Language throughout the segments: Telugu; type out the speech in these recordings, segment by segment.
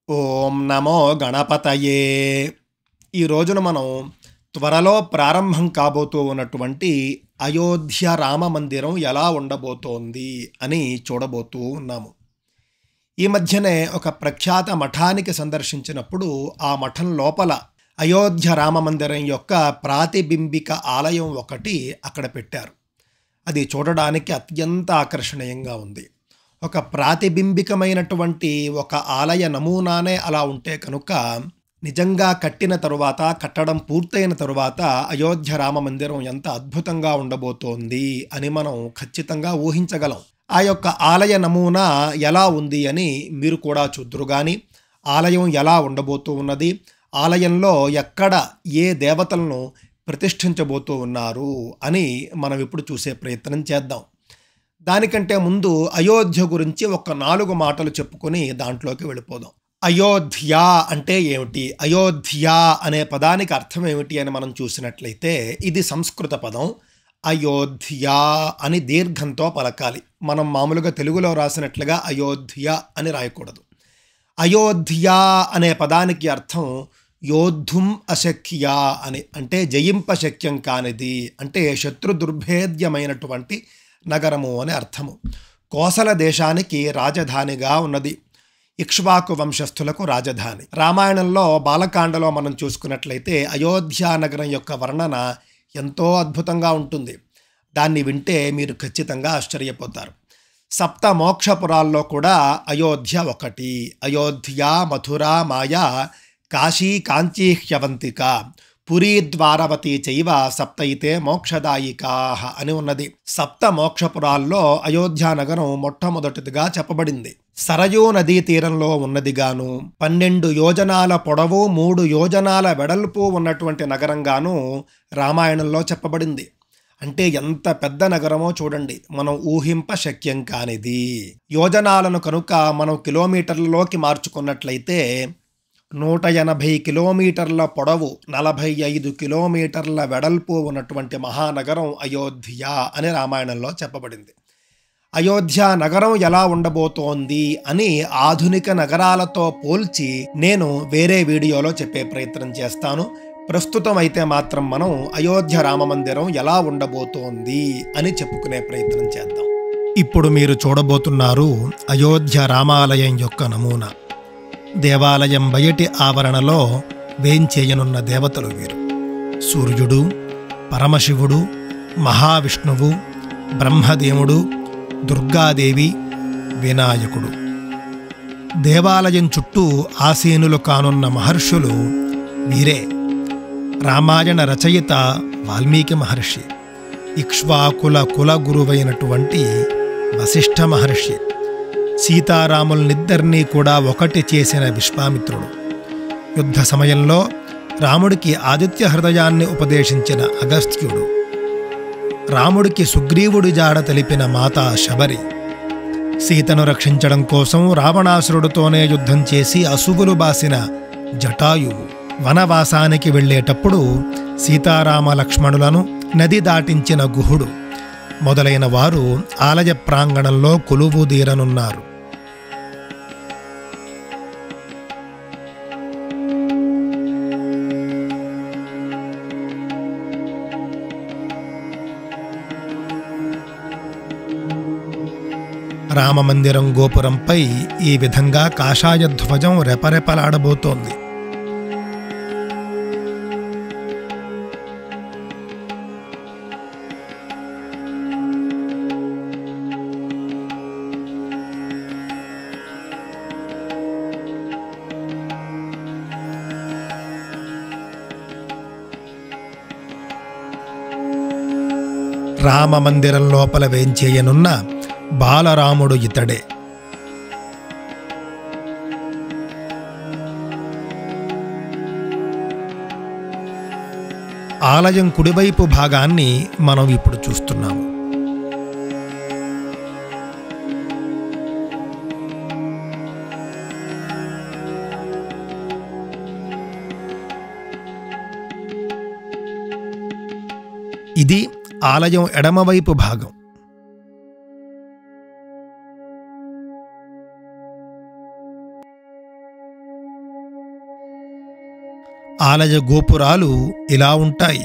ఓం నమో గణపతయే ఈ రోజున మనం త్వరలో ప్రారంభం కాబోతూ ఉన్నటువంటి అయోధ్య రామ మందిరం ఎలా ఉండబోతోంది అని చూడబోతూ ఉన్నాము ఈ మధ్యనే ఒక ప్రఖ్యాత మఠానికి సందర్శించినప్పుడు ఆ మఠం లోపల అయోధ్య రామ మందిరం యొక్క ప్రాతిబింబిక ఆలయం ఒకటి అక్కడ పెట్టారు అది చూడడానికి అత్యంత ఆకర్షణీయంగా ఉంది ఒక ప్రాతిబింబికమైనటువంటి ఒక ఆలయ నమూనానే అలా ఉంటే కనుక నిజంగా కట్టిన తరువాత కట్టడం పూర్తయిన తరువాత అయోధ్య రామ మందిరం ఎంత అద్భుతంగా ఉండబోతోంది అని మనం ఖచ్చితంగా ఊహించగలం ఆ యొక్క ఆలయ నమూనా ఎలా ఉంది అని మీరు కూడా చూద్దరు కానీ ఆలయం ఎలా ఉండబోతూ ఉన్నది ఆలయంలో ఎక్కడ ఏ దేవతలను ప్రతిష్ఠించబోతూ ఉన్నారు అని మనం ఇప్పుడు చూసే ప్రయత్నం చేద్దాం దానికంటే ముందు అయోధ్య గురించి ఒక నాలుగు మాటలు చెప్పుకొని దాంట్లోకి వెళ్ళిపోదాం అయోధ్య అంటే ఏమిటి అయోధ్య అనే పదానికి అర్థం ఏమిటి అని మనం చూసినట్లయితే ఇది సంస్కృత పదం అయోధ్య అని దీర్ఘంతో పలకాలి మనం మామూలుగా తెలుగులో రాసినట్లుగా అయోధ్య అని రాయకూడదు అయోధ్య అనే పదానికి అర్థం యోద్ధుం అశక్య అని అంటే జయింపశక్యం కానిది అంటే శత్రు దుర్భేద్యమైనటువంటి నగరము అని అర్థము కోసల దేశానికి రాజధానిగా ఉన్నది ఇక్ష్వాకు వంశస్థులకు రాజధాని రామాయణంలో బాలకాండలో మనం చూసుకున్నట్లయితే అయోధ్య నగరం యొక్క వర్ణన ఎంతో అద్భుతంగా ఉంటుంది దాన్ని వింటే మీరు ఖచ్చితంగా ఆశ్చర్యపోతారు సప్త మోక్షపురాల్లో కూడా అయోధ్య ఒకటి అయోధ్య మథుర మాయా కాశీ కాంచీ హ్యవంతిక పురీ ద్వారవతి చైవ సప్తయితే మోక్షదాయికా అని ఉన్నది సప్త మోక్షపురాల్లో అయోధ్య నగరం మొట్టమొదటిదిగా చెప్పబడింది సరయూ నదీ తీరంలో ఉన్నదిగాను పన్నెండు యోజనాల పొడవు మూడు యోజనాల వెడల్పు ఉన్నటువంటి నగరంగాను రామాయణంలో చెప్పబడింది అంటే ఎంత పెద్ద నగరమో చూడండి మనం ఊహింప శక్యం కానిది యోజనాలను కనుక మనం కిలోమీటర్లలోకి మార్చుకున్నట్లయితే నూట ఎనభై కిలోమీటర్ల పొడవు నలభై ఐదు కిలోమీటర్ల వెడల్పు ఉన్నటువంటి మహానగరం అయోధ్య అని రామాయణంలో చెప్పబడింది అయోధ్య నగరం ఎలా ఉండబోతోంది అని ఆధునిక నగరాలతో పోల్చి నేను వేరే వీడియోలో చెప్పే ప్రయత్నం చేస్తాను ప్రస్తుతం అయితే మాత్రం మనం అయోధ్య రామమందిరం ఎలా ఉండబోతోంది అని చెప్పుకునే ప్రయత్నం చేద్దాం ఇప్పుడు మీరు చూడబోతున్నారు అయోధ్య రామాలయం యొక్క నమూనా దేవాలయం బయటి ఆవరణలో వేంచేయనున్న దేవతలు వీరు సూర్యుడు పరమశివుడు మహావిష్ణువు బ్రహ్మదేవుడు దుర్గాదేవి వినాయకుడు దేవాలయం చుట్టూ ఆసీనులు కానున్న మహర్షులు వీరే రామాయణ రచయిత వాల్మీకి మహర్షి ఇక్ష్వాకుల కుల గురువైనటువంటి వశిష్ఠ మహర్షి సీతారాములనిద్దరినీ కూడా ఒకటి చేసిన విశ్వామిత్రుడు యుద్ధ సమయంలో రాముడికి ఆదిత్య హృదయాన్ని ఉపదేశించిన అగస్త్యుడు రాముడికి సుగ్రీవుడి జాడ తెలిపిన మాతా శబరి సీతను రక్షించడం కోసం రావణాసురుడితోనే యుద్ధం చేసి అసువులు బాసిన జటాయువు వనవాసానికి వెళ్ళేటప్పుడు సీతారామ లక్ష్మణులను నది దాటించిన గుహుడు మొదలైన వారు ఆలయ ప్రాంగణంలో కొలువుదీరనున్నారు రామమందిరం గోపురంపై ఈ విధంగా కాషాయ ధ్వజం రెపరెపలాడబోతోంది రామ మందిరం లోపల వేంచేయనున్న బాలరాముడు ఇతడే ఆలయం కుడివైపు భాగాన్ని మనం ఇప్పుడు చూస్తున్నాము ఇది ఆలయం ఎడమవైపు భాగం ఆలయ గోపురాలు ఇలా ఉంటాయి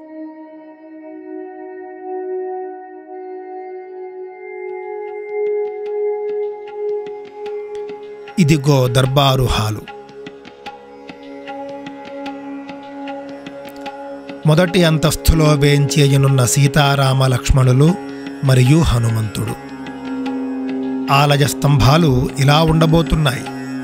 ఇదిగో దర్బారు హాలు మొదటి అంతస్తులో వేంచేయనున్న సీతారామ లక్ష్మణులు మరియు హనుమంతుడు ఆలయ స్తంభాలు ఇలా ఉండబోతున్నాయి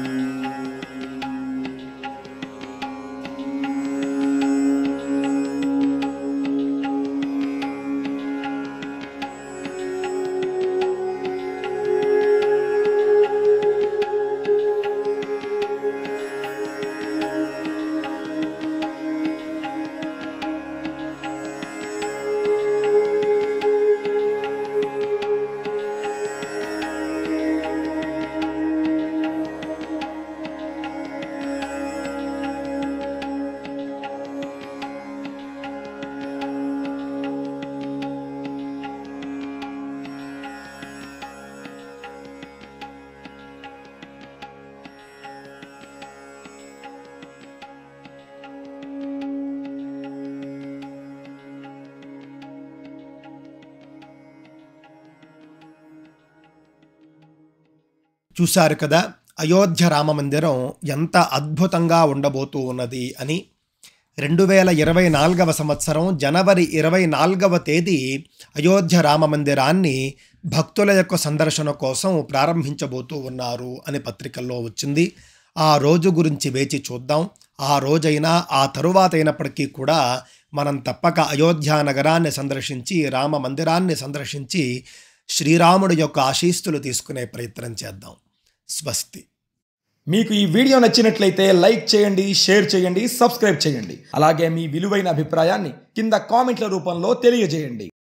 చూశారు కదా అయోధ్య రామ మందిరం ఎంత అద్భుతంగా ఉండబోతూ ఉన్నది అని రెండు వేల ఇరవై నాలుగవ సంవత్సరం జనవరి ఇరవై నాలుగవ తేదీ అయోధ్య రామ మందిరాన్ని భక్తుల యొక్క సందర్శన కోసం ప్రారంభించబోతూ ఉన్నారు అని పత్రికల్లో వచ్చింది ఆ రోజు గురించి వేచి చూద్దాం ఆ రోజైనా ఆ తరువాత అయినప్పటికీ కూడా మనం తప్పక అయోధ్య నగరాన్ని సందర్శించి రామ మందిరాన్ని సందర్శించి శ్రీరాముడి యొక్క ఆశీస్సులు తీసుకునే ప్రయత్నం చేద్దాం స్వస్తి మీకు ఈ వీడియో నచ్చినట్లయితే లైక్ చేయండి షేర్ చేయండి సబ్స్క్రైబ్ చేయండి అలాగే మీ విలువైన అభిప్రాయాన్ని కింద కామెంట్ల రూపంలో తెలియజేయండి